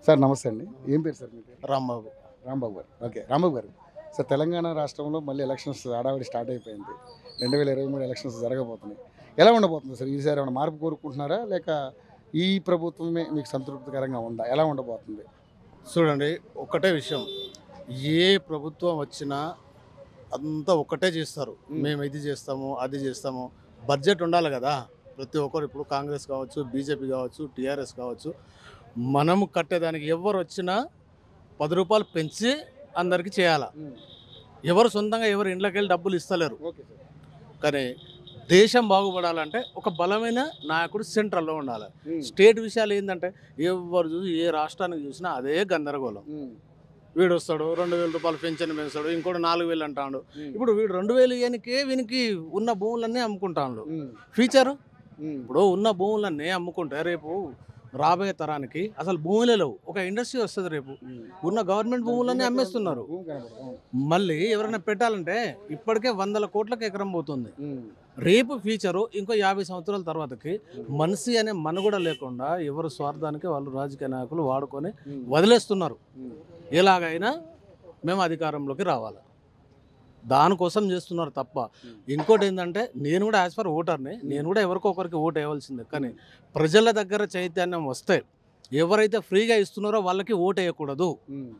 Sir నమస్తే అండి ఏం పేరు సార్ మీ పేరు రాంబాబు రాంబాబు గారు ఓకే రాంబాబు గారు సార్ తెలంగాణ రాష్ట్రంలో మళ్ళీ ఎలక్షన్స్ హడావిడి స్టార్ట్ అయిపోయింది రెండు వేల ఇరవై మూడు ఎలక్షన్స్ జరగబోతున్నాయి ఎలా ఉండబోతుంది సార్ ఈసారి ఏమైనా మార్పు కోరుకుంటున్నారా లేక ఈ ప్రభుత్వమే మీకు సంతృప్తికరంగా ఉందా ఎలా ఉండబోతుంది చూడండి ఒకటే విషయం ఏ ప్రభుత్వం వచ్చినా అంతా ఒకటే చేస్తారు మ్మ్. మేము ఇది చేస్తాము అది చేస్తాము బడ్జెట్ ఉండాలి కదా ప్రతి ఒక్కరు ఇప్పుడు కాంగ్రెస్ కావచ్చు బీజేపీ కావచ్చు టీఆర్ఎస్ కావచ్చు మనము కట్టేదానికి ఎవరు వచ్చినా పది రూపాయలు పెంచి అందరికీ చేయాలి ఎవరు సొంతంగా ఎవరు ఇంట్లోకి వెళ్ళి డబ్బులు ఇస్తలేరు ఓకే సార్ కానీ దేశం బాగుపడాలంటే ఒక బలమైన నాయకుడు సెంట్రల్లో ఉండాలి స్టేట్ విషయాలు ఏంటంటే ఎవరు చూసి ఏ రాష్ట్రానికి చూసినా అదే గందరగోళం వీడు వస్తాడు రెండు వేల రూపాయలు పెన్షన్ పెంచాడు ఇంకోటి నాలుగు వేలు అంటాడు ఇప్పుడు వీడు రెండు వేలు ఇయనికే వీనికి ఉన్న భూములన్నీ అమ్ముకుంటాడు ఫ్యూచర్ ఇప్పుడు ఉన్న భూములన్నీ అమ్ముకుంటే రేపు రాబోయే తరానికి అసలు భూములే లేవు ఒక ఇండస్ట్రీ వస్తుంది రేపు ఉన్న గవర్నమెంట్ భూములన్నీ అమ్మేస్తున్నారు మళ్ళీ ఎవరైనా పెట్టాలంటే ఇప్పటికే వందల కోట్లకు ఎకరం పోతుంది రేపు ఫ్యూచరు ఇంకో యాభై సంవత్సరాల తర్వాతకి మనిషి అనే మనుగడ లేకుండా ఎవరు స్వార్థానికి వాళ్ళు రాజకీయ నాయకులు వాడుకొని వదిలేస్తున్నారు ఎలాగైనా మేము అధికారంలోకి రావాలి దానికోసం చేస్తున్నారు తప్ప ఇంకోటి ఏంటంటే నేను కూడా యాజ్ పర్ ఓటర్ని నేను కూడా ఎవరికో ఒకరికి ఓటు వేయవలసిందే కానీ ప్రజల దగ్గర చైతన్యం వస్తే ఎవరైతే ఫ్రీగా ఇస్తున్నారో వాళ్ళకి ఓటు వేయకూడదు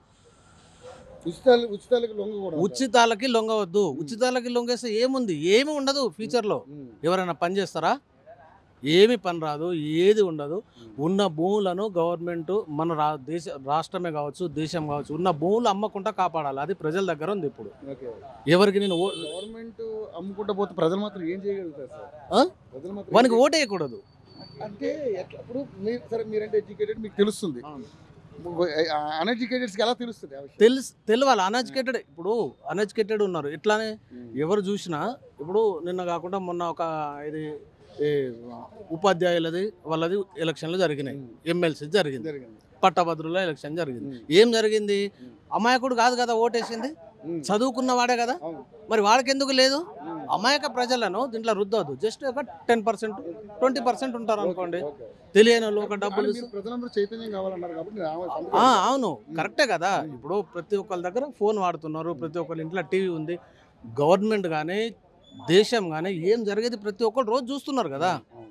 ఉచితాలు ఉచితాలకు లొంగకూడదు ఉచితాలకి లొంగవద్దు ఉచితాలకి లొంగేస్తే ఏముంది ఏమి ఉండదు ఫ్యూచర్లో ఎవరైనా పని చేస్తారా ఏమి పని రాదు ఏది ఉండదు ఉన్న భూములను గవర్నమెంట్ మన రా దేశ రాష్ట్రమే కావచ్చు దేశం కావచ్చు ఉన్న భూములు అమ్మకుండా కాపాడాలి అది ప్రజల దగ్గర ఉంది ఇప్పుడు ఓకే ఎవరికి నేను ఓ- గవర్నమెంట్ అమ్ముకుంటా పోతే ప్రజలు మాత్రం ఏం చేయగలుగుతారు సార్ ఆ? ప్రజలు మాత్రం వానికి ఏం ఓటు వేయకూడదు అంటే ఎట్లా ఇప్పుడు మీరు సరే మీరంటే ఎడ్యుకేటెడ్ మీకు తెలుస్తుంది అన్ఎడ్యుకేటెడ్స్కి ఎలా తెలుస్తుంది ఆ విషయం? తెలుసు తెలియాలి అన్ఎడ్యుకేటెడ్ ఇప్పుడు అన్ఎడ్యుకేటెడ్ ఉన్నారు ఇట్లానే ఎవరు చూసినా ఇప్పుడు నిన్న కాకుండా మొన్న ఒక ఇది ఈ ఉపాధ్యాయులది వాళ్ళది ఎలక్షన్లు జరిగినాయి ఉమ్. ఎమ్మెల్సీ జరిగింది జరిగింది పట్టభద్రుల ఎలక్షన్ జరిగింది ఉమ్. ఏం జరిగింది అమాయకుడు కాదు కదా ఓటేసింది ఉమ్. చదువుకున్న వాడే కదా అవును. మరి వాడికి ఎందుకు లేదు ఉమ్. అమాయక ప్రజలను దీంట్లో రుద్దవద్దు జస్ట్ ఒక టెన్ పర్సెంట్ ట్వంటీ పర్సెంట్ ఉంటారు అనుకోండి ఓకే. తెలియని వాళ్ళు ఒక డబ్బులు కానీ మీరు ప్రజలందరూ చైతన్యం కావాలన్నారు కాబట్టి నేను ఆమె సంతకం ఆ, అవును కరెక్టే కదా ఇప్పుడు ప్రతి ఒక్కరి దగ్గర ఫోన్ వాడుతున్నారు ప్రతి ఒక్కరి ఇంట్లో టీవీ ఉంది గవర్నమెంట్ కానీ దేశం కానీ ఏం జరిగేది ప్రతి ఒక్కరు రోజు చూస్తున్నారు కదా అవును.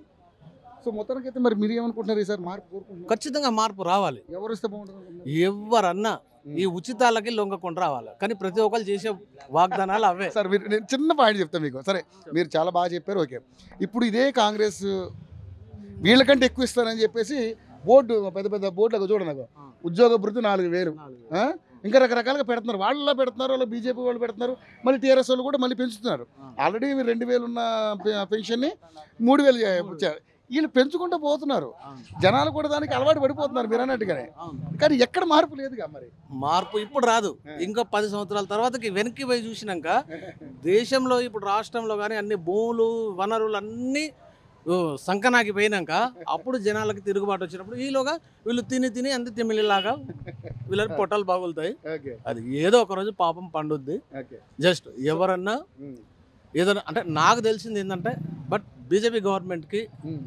సో మొత్తానికైతే మరి మీరు ఏమనుకుంటున్నారు ఈసారి మార్పు కోరుకుంటున్నారు ఖచ్చితంగా మార్పు రావాలి ఎవరు ఇస్తే బాగుంటుంది అనుకుంటున్నారు? ఎవరన్నా ఈ ఉచితాలకి లొంగకుండా రావాలి కానీ ప్రతి ఒక్కరు చేసే వాగ్దానాలు అవే సార్ మీరు నేను చిన్న పాయింట్ చెప్తాను మీకు సరే మీరు చాలా బాగా చెప్పారు ఓకే ఇప్పుడు ఇదే కాంగ్రెస్ వీళ్ళకంటే ఎక్కువ ఇస్తారని చెప్పేసి బోర్డు పెద్ద పెద్ద బోర్డులకు చూడండి నాకు ఉద్యోగ భృతి నాలుగు వేలు ఆ? ఇంకా రకరకాలుగా పెడుతున్నారు వాళ్ళలో పెడుతున్నారు వాళ్ళు బీజేపీ వాళ్ళు పెడుతున్నారు మళ్ళీ టీఆర్ఎస్ వాళ్ళు కూడా మళ్ళీ పెంచుతున్నారు ఆల్రెడీ రెండు వేలు ఉన్న పె- పెన్షన్ని మూడు వేలు ఇచ్చారు వీళ్ళు పెంచుకుంటూ పోతున్నారు జనాలు కూడా దానికి అలవాటు పడిపోతున్నారు మీరు అన్నట్టుగానే కానీ ఎక్కడ మార్పు లేదుగా మరి మార్పు ఇప్పుడు రాదు ఇంకో పది సంవత్సరాల తర్వాతకి వెనక్కి పోయి చూసినాక దేశంలో ఇప్పుడు రాష్ట్రంలో కానీ అన్ని భూములు వనరులు అన్నీ ఓ, సంకనాకి పోయినాక అప్పుడు జనాలకి తిరుగుబాటు వచ్చినప్పుడు ఈలోగా వీళ్ళు తిని తిని అంత తిమిలిలాగా వీళ్ళకి పొట్టలు బాగులుతాయి ఓకే అది ఏదో ఒక రోజు పాపం పండుద్ది ఓకే జస్ట్ ఎవరన్నా ఏదైనా అంటే నాకు తెలిసింది ఏంటంటే బట్ బీజేపీ గవర్నమెంట్కి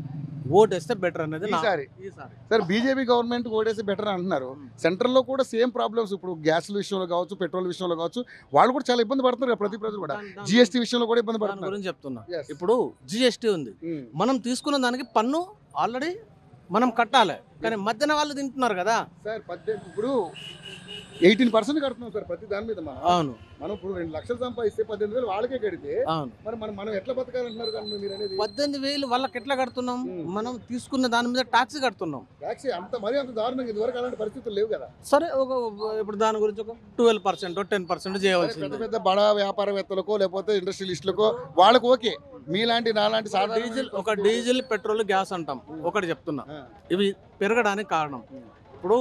ఓట్ వేస్తే బెటర్ అనేది నా ఈసారి ఈసారి సార్ బీజేపీ గవర్నమెంట్ ఓటేసి బెటర్ అంటున్నారు సెంట్రల్లో కూడా సేమ్ ప్రాబ్లమ్స్ ఇప్పుడు గ్యాస్ విషయంలో కావచ్చు పెట్రోల్ విషయంలో కావచ్చు వాళ్ళు కూడా చాలా ఇబ్బంది పడుతున్నారు కదా ప్రతి ప్రజలు కూడా దాని- దాని- జిఎస్టీ విషయంలో కూడా ఇబ్బంది దాని పడుతున్నారు గురించి చెప్తున్నా Yes. ఇప్పుడు జిఎస్టీ ఉంది ఉమ్. మనం తీసుకున్న దానికి పన్ను ఆల్రెడీ మనం కట్టాలి కానీ మధ్యన వాళ్ళు తింటున్నారు కదా సార్ పద్దెనిమిది ఇప్పుడు ఎయిటీన్ పర్సెంట్ కడుతున్నాం సార్ ప్రతి దాని మీద మనం అవును మనం ఇప్పుడు రెండు లక్షలు సంపాదిస్తే పద్దెనిమిది వేలు వాళ్ళకే కడితే అవును మరి మనం మనం ఎట్లా బతకాలంటున్నారు కానీ మీరు అనేది పద్దెనిమిది వేలు వాళ్ళకి ఎట్లా కడుతున్నాం ఉమ్. మనం తీసుకున్న దాని మీద ట్యాక్స్ కడుతున్నాం ట్యాక్సీ అంత మరీ అంత దారుణంగా ఇదివరకు అలాంటి పరిస్థితులు లేవు కదా సరే ఒక ఇప్పుడు దాని గురించి ఒక ట్వెల్వ్ పర్సెంట్ టెన్ పర్సెంట్ పెద్ద చేయవలసింది పెద్ద బడా వ్యాపారవేత్తలకో లేకపోతే ఇండస్ట్రియలిస్టులకో వాళ్ళకి ఓకే మీలాంటి నాలాంటి సాధారణ డీజిల్ ఒక డీజిల్ పెట్రోల్ గ్యాస్ అంటాం ఒకటి చెప్తున్నా ఆ. ఇవి పెరగడానికి కారణం ఉమ్. ఇప్పుడు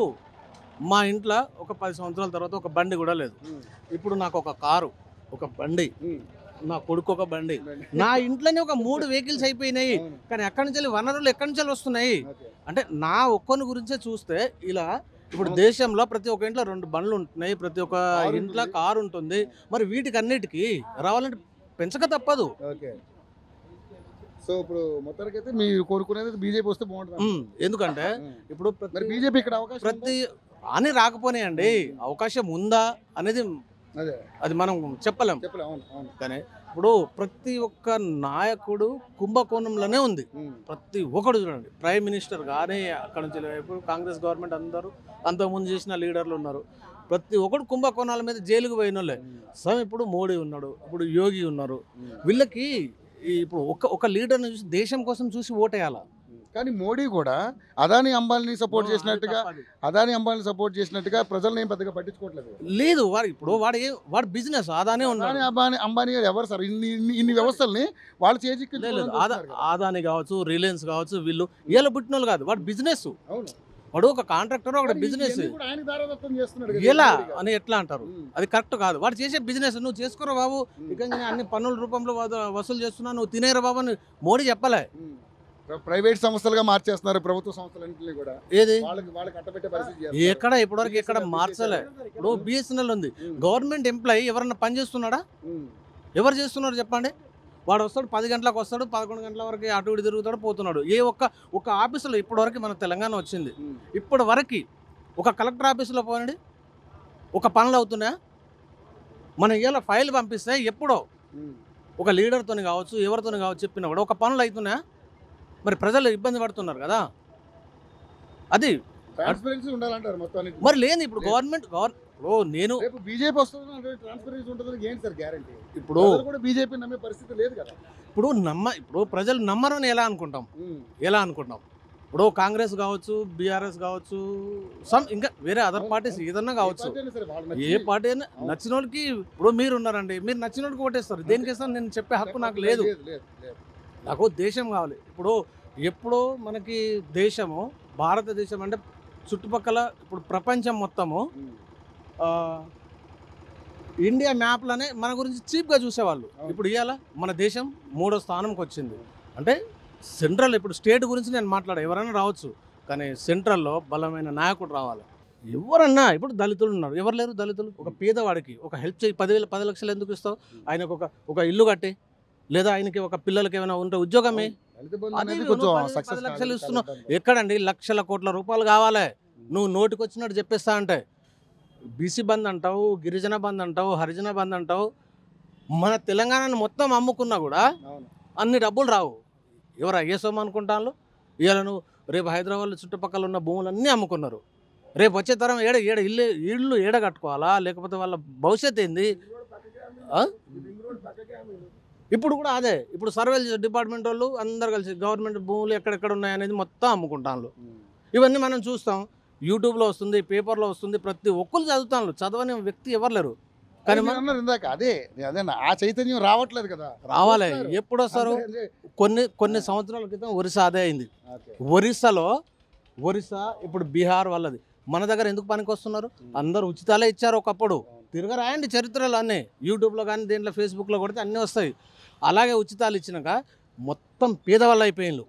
మా ఇంట్లో ఒక పది సంవత్సరాల తర్వాత ఒక బండి కూడా లేదు ఉమ్. ఇప్పుడు నాకు ఒక కారు ఒక బండి ఉమ్. నా కొడుకు ఒక బండి నా ఇంట్లోనే ఒక మూడు వెహికల్స్ అయిపోయినాయి అవును. కానీ ఎక్కడి నుంచి వెళ్ళి వనరులు ఎక్కడి నుంచి వెళ్ళి వస్తున్నాయి ఓకే. అంటే నా ఒక్కని గురించే చూస్తే ఇలా ఇప్పుడు అవును. దేశంలో ప్రతి ఒక్క ఇంట్లో రెండు బండ్లు ఉంటున్నాయి ప్రతి ఒక్క కారు ఇంట్లో ఉంటుంది. కారు ఉంటుంది మరి వీటికి అన్నిటికీ రావాలంటే పెంచక తప్పదు ఓకే సో ఇప్పుడు మొత్తానికైతే మీరు కోరుకునేది బీజేపీ వస్తే బాగుంటుంది ఉమ్, ఎందుకంటే ఉమ్. ఇప్పుడు మరి ప్రతి బీజేపీ ఇక్కడ అవకాశం ప్రతి అని రాకపోనాయండి అవకాశం ఉందా అనేది అదే అది మనం చెప్పలేం చెప్పలే అవును అవును కానీ ఇప్పుడు ప్రతి ఒక్క నాయకుడు కుంభకోణంలోనే ఉంది ఉమ్. ప్రతి ఒక్కడు చూడండి ప్రైమ్ మినిస్టర్ కానీ అక్కడ నుంచి ఇప్పుడు కాంగ్రెస్ గవర్నమెంట్ అందరూ అంతకుముందు చేసిన లీడర్లు ఉన్నారు ప్రతి ఒక్కడు కుంభకోణాల మీద జైలుకు పోయిన వాళ్ళే సో ఇప్పుడు మోడీ ఉన్నాడు ఇప్పుడు యోగి ఉన్నారు ఉమ్. వీళ్ళకి ఈ ఇప్పుడు ఒక ఒక లీడర్ని చూసి దేశం కోసం చూసి ఓటేయాల కానీ మోడీ కూడా అదాని అంబానీ సపోర్ట్ చేసినట్టుగా అదాని అంబానీ సపోర్ట్ చేసినట్టుగా ప్రజల్ని ఏం పెద్దగా పట్టించుకోవట్లేదు లేదు వాడు ఇప్పుడు వాడు ఏ- వాడు బిజినెస్ ఆదానే అదాని ఉన్నాడు అంబానీ అంబానీ గారు ఎవరు సార్ ఇన్ని ఇన్ని- ఇన్ని వ్యవస్థల్ని వాళ్ళు లేదు, లేదు. ఆదా చేజిక్కి ఆదాని కావచ్చు రిలయన్స్ కావచ్చు వీళ్ళు వీళ్ళ పుట్టిన వాళ్ళు కాదు వాడు బిజినెస్ అవును వాడు ఒక కాంట్రాక్టర్ ఒక మరి బిజినెస్ ఇవన్నీ కూడా ఆయన దారాదత్తం చేస్తున్నాడు కదా ఎలా మోడీ గారు. అని ఎట్లా అంటారు ఉమ్. అది కరెక్ట్ కాదు వాడు చేసే బిజినెస్ నువ్వు చేసుకోరా బాబు ఉమ్. ఇక నేను అన్ని పన్నుల రూపంలో వద- వసూలు చేస్తున్నా నువ్వు తినేరా బాబు అని మోడీ చెప్పలే ఉమ్. ప్ర- ప్రైవేట్ సంస్థలుగా మార్చేస్తున్నారు ప్రభుత్వ సంస్థలన్నింటినీ కూడా ఏది వాళ్ళకి వాళ్ళకి అట్టబెట్టే పరిస్థితి చేస్తున్నారు. ఎక్కడ ఇప్పటివరకు ఎక్కడ మార్చలే ఇప్పుడు బిఎస్ఎన్ఎల్ ఉంది ఉమ్. గవర్నమెంట్ ఎంప్లాయీ ఎవరన్నా పని చేస్తున్నాడా ఉమ్. ఎవరు చేస్తున్నారు చెప్పండి వాడు వస్తాడు పది గంటలకు వస్తాడు పదకొండు గంటల వరకు అటు ఇటు తిరుగుతాడు పోతున్నాడు ఏ ఒక్క ఒక ఆఫీసులో ఇప్పటివరకు మన తెలంగాణ వచ్చింది ఉమ్. ఇప్పటి వరకు ఒక కలెక్టర్ ఆఫీసులో పోనండి ఒక పనులు అవుతున్నాయా మనం ఇలా ఫైల్ పంపిస్తే ఎప్పుడో ఉమ్. ఒక లీడర్తో కావచ్చు ఎవరితో కావచ్చు చెప్పినా కూడా ఒక పనులు అవుతున్నాయా మరి ప్రజలు ఇబ్బంది పడుతున్నారు కదా అది ట్రాన్స్పరెన్సీ ఉండాలంటారు మొత్తానికి మరి లేదు ఇప్పుడు గవర్నమెంట్ గవర్ ఇప్పుడు నేను రేపు బీజేపీ వస్తుంది ట్రాన్స్పరెన్సీ ఉంటుందని ఏంటి సార్ గ్యారంటీ ఇప్పుడు ప్రజలు కూడా బీజేపీ నమ్మే పరిస్థితి లేదు కదా ఇప్పుడు నమ్మ ఇప్పుడు ప్రజలు నమ్మరని ఎలా అనుకుంటాం ఉమ్. ఎలా అనుకుంటాం ఇప్పుడు కాంగ్రెస్ కావచ్చు బీఆర్ఎస్ కావచ్చు సమ్ ఇంకా వేరే అదర్ పార్టీస్ ఏదన్నా కావచ్చు ఏ పార్టీ అయినా సరే వాళ్ళు ఏ నచ్చి- పార్టీ అయినా నచ్చిన వాళ్ళకి ఇప్పుడు మీరు ఉన్నారండి మీరు నచ్చిన వాళ్ళకి ఓటేస్తారు దేనికేస్తాను నేను చెప్పే హక్కు నాకు లేదు లేదు లేదు లేదు. నాకు దేశం కావాలి ఇప్పుడు ఎప్పుడో మనకి దేశము భారతదేశం అంటే చుట్టుపక్కల ఇప్పుడు ప్రపంచం మొత్తము ఉమ్. ఆ, ఇండియా మ్యాప్లోనే మన గురించి చీప్గా చూసేవాళ్ళు అవును. ఇప్పుడు ఇవాళ మన దేశం మూడో స్థానంకి వచ్చింది అంటే సెంట్రల్ ఇప్పుడు స్టేట్ గురించి నేను మాట్లాడా ఎవరైనా రావచ్చు కానీ సెంట్రల్లో బలమైన నాయకుడు రావాలి ఎవరన్నా ఇప్పుడు దళితులు ఉన్నారు ఎవరు లేరు దళితులు ఒక పేదవాడికి ఒక హెల్ప్ చేయి పదివేలు పది లక్షలు ఎందుకు ఇస్తావు ఆయనకు ఒక ఒక ఇల్లు కట్టి లేదా ఆయనకి ఒక పిల్లలకి ఏమైనా ఉంటే ఉద్యోగమే దళిత బంధు అది అనేది నువ్వు కొంచెం పది- సక్సెస్ పది లక్షలు ఇస్తున్నావు. ఎక్కడండి లక్షల కోట్ల రూపాయలు కావాలి నువ్వు నోటికి వచ్చినట్టు చెప్పేస్తా అంటే బీసీ బంద్ అంటావు గిరిజన బంద్ అంటావు హరిజన బంద్ అంటావు మన తెలంగాణను మొత్తం అమ్ముకున్నా కూడా అవును అన్ని డబ్బులు రావు ఎవరు అయ్యేసోమ అనుకుంటాను ఇవాళ నువ్వు రేపు హైదరాబాద్ చుట్టుపక్కల ఉన్న భూములన్నీ అమ్ముకున్నారు రేపు వచ్చే తరం ఏడ ఏడ ఇల్లు ఇళ్ళు ఏడ కట్టుకోవాలా లేకపోతే వాళ్ళ భవిష్యత్ ఏంది ఆ? ఇప్పుడు కూడా అదే ఇప్పుడు సర్వేల్ డిపార్ట్మెంట్ వాళ్ళు అందరు కలిసి గవర్నమెంట్ భూములు ఎక్కడెక్కడ ఉన్నాయనేది మొత్తం అమ్ముకుంటాను ఉమ్. ఇవన్నీ మనం చూస్తాం యూట్యూబ్లో వస్తుంది పేపర్లో వస్తుంది ప్రతి ఒక్కరు చదువుతాను చదవని వ్యక్తి ఎవరు లేరు కానీ మీరు మనం అన్నారు ఇందాక అదే అదే ఆ చైతన్యం రావట్లేదు కదా రావాలి వస్తారు. ఎప్పుడు వస్తారు అందరూ కొన్ని కొన్ని సంవత్సరాల క్రితం ఒరిస్సా అదే అయింది ఓకే. ఒరిస్సాలో ఒరిస్సా ఇప్పుడు బీహార్ వాళ్ళది మన దగ్గర ఎందుకు పనికి వస్తున్నారు అందరు ఉచితాలే ఇచ్చారు ఒకప్పుడు తిరగరాయండి చరిత్రలు అన్నీ యూట్యూబ్లో కానీ దీంట్లో ఫేస్బుక్లో కొడితే అన్నీ వస్తాయి అలాగే ఉచితాలు ఇచ్చినాక మొత్తం పేదవాళ్ళు అయిపోయిండ్రు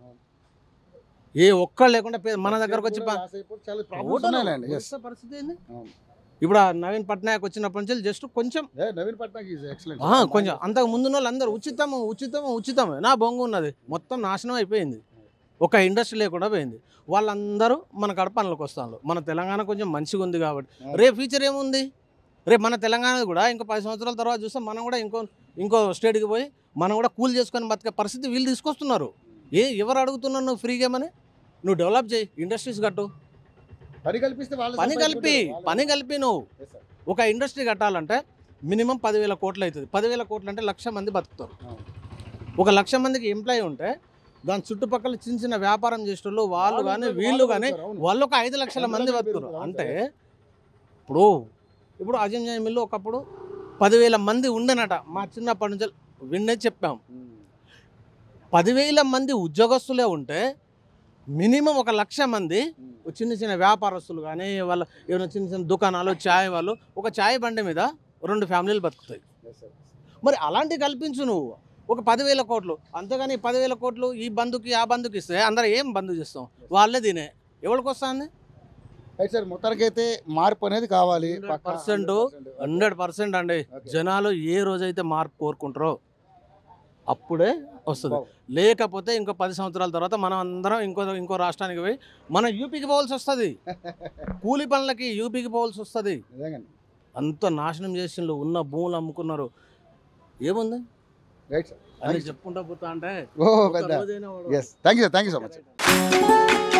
ఏ ఒక్కళ్ళు లేకుండా పే- మన దగ్గరకు వచ్చి కూడా ప- లాస్ అయిపోతే చాలా ప్రాబ్లమ్స్ ఓటర్లు ఉన్నాయండి. Yes. ఒరిస్సా పరిస్థితి ఏంది అవును. ఇప్పుడు ఆ నవీన్ పట్నాయక్ వచ్చినప్పటి నుంచి జస్ట్ కొంచెం ఏ, నవీన్ పట్నాయక్ ఈజ్ ఎక్సలెంట్ ఆ, కొంచెం అంతకు ముందు వాళ్ళు అందరూ ఉచితము ఉచితము ఉచితమే నా బొంగు ఉన్నది మొత్తం నాశనం అయిపోయింది ఒక ఇండస్ట్రీ లేకుండా పోయింది వాళ్ళందరూ మన కడ పనులకు వస్తాను మన తెలంగాణ కొంచెం మంచిగా ఉంది కాబట్టి రేపు ఫ్యూచర్ ఏముంది రేపు మన తెలంగాణ కూడా ఇంకో పది సంవత్సరాల తర్వాత చూస్తే మనం కూడా ఇంకో ఇంకో స్టేట్కి పోయి మనం కూడా కూల్ చేసుకొని బతికే పరిస్థితి వీళ్ళు తీసుకొస్తున్నారు ఏ ఎవరు అడుగుతున్నారు నువ్వు ఫ్రీగా ఏమని నువ్వు డెవలప్ చేయి ఇండస్ట్రీస్ కట్టు పని కల్పిస్తే వాళ్ళు పని కలిపి సంపాదించుకుంటారు. పని కలిపి నువ్వు Yes, sir. ఒక ఇండస్ట్రీ కట్టాలంటే మినిమం పదివేల కోట్లు అవుతుంది పదివేల కోట్లు అంటే లక్ష మంది బతుకుతారు అవును. ఒక లక్ష మందికి ఎంప్లాయ్ ఉంటే దాని చుట్టుపక్కల చిన్న చిన్న వ్యాపారం చేసేటోళ్ళు వాళ్ళు వాళ్ళు కానీ వాళ్ళు వీళ్ళు కానీ పెరుగుతారు, అవును. వాళ్ళు ఒక ఐదు లక్షల మంది అందులో బతుకుతారు పెరుగుతారు, అంటే ఇప్పుడు ఇప్పుడు అజంజాయ్ మిల్లు ఒకప్పుడు పదివేల మంది ఉండనట మా చిన్నప్పటి నుంచి విన్నే చెప్పాం ఉమ్. పదివేల మంది ఉద్యోగస్తులే ఉంటే మినిమం ఒక లక్ష మంది ఉమ్. చిన్న చిన్న వ్యాపారస్తులు కానీ వాళ్ళ ఏమైనా చిన్న చిన్న దుకాణాలు ఛాయ్ వాళ్ళు ఒక ఛాయ్ బండి మీద రెండు ఫ్యామిలీలు బతుకుతాయి Yes, sir. మరి అలాంటి కల్పించు నువ్వు ఒక పదివేల కోట్లు అంతేగాని ఈ పదివేల కోట్లు ఈ బంధుకి ఆ బంధుకి ఇస్తే అందరూ ఏం బంధు చేస్తాం వాళ్ళే తినే ఎవరికి వస్తుంది రైట్ సార్ మొత్తానికైతే మార్పు అనేది కావాలి 100% హండ్రెడ్ పర్సెంట్ అండి Okay. జనాలు ఏ రోజైతే మార్పు కోరుకుంటారో అప్పుడే వస్తుంది బాగు. లేకపోతే ఇంకో పది సంవత్సరాల తర్వాత మనం అందరం ఇంకో ఇంకో రాష్ట్రానికి పోయి మనం యూపీకి పోవాల్సి వస్తుంది కూలి పనులకి యూపీకి పోవాల్సి వస్తుంది నిజంగానే అంత నాశనం చేసిండ్రు ఉన్న భూములు అమ్ముకున్నారు ఏముంది రైట్ సార్ అని చెప్పుకుంటా పోతా అంటే ఓ ఒక్క పెద్ద రోజైనా వాడు- yes thank you thank you so much